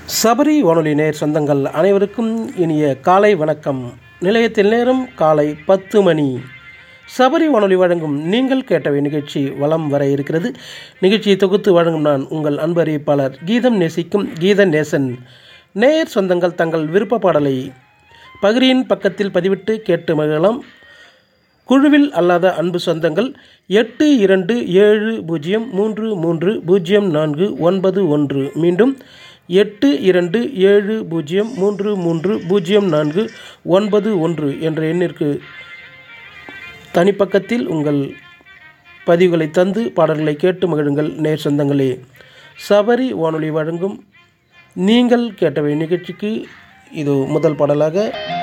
சபரி வானொலி நேர் சொந்தங்கள் அனைவருக்கும் இனிய காலை வணக்கம் நிலையத்தில் நேரம் காலை பத்து மணி சபரி வானொலி வழங்கும் நீங்கள் கேட்டவை நிகழ்ச்சி வலம் வர இருக்கிறது நிகழ்ச்சியை தொகுத்து வழங்கும் நான் உங்கள் அன்பு அறிவிப்பாளர் கீதம் நேசிக்கும் கீத நேசன் நேயர் சொந்தங்கள் தங்கள் விருப்ப பாடலை பகிரியின் பக்கத்தில் பதிவிட்டு கேட்டு மகிழலாம் குழுவில் அல்லாத அன்பு சொந்தங்கள் எட்டு இரண்டு ஏழு பூஜ்ஜியம் மூன்று மூன்று பூஜ்ஜியம் நான்கு ஒன்பது ஒன்று மீண்டும் எட்டு இரண்டு ஏழு பூஜ்ஜியம் மூன்று மூன்று பூஜ்ஜியம் நான்கு ஒன்பது ஒன்று என்ற எண்ணிற்கு தனிப்பக்கத்தில் உங்கள் பதிவுகளை தந்து பாடல்களை கேட்டு மகிழுங்கள் நேர் சொந்தங்களே சபரி வானொலி வழங்கும் நீங்கள் கேட்டவை நிகழ்ச்சிக்கு இது முதல் பாடலாக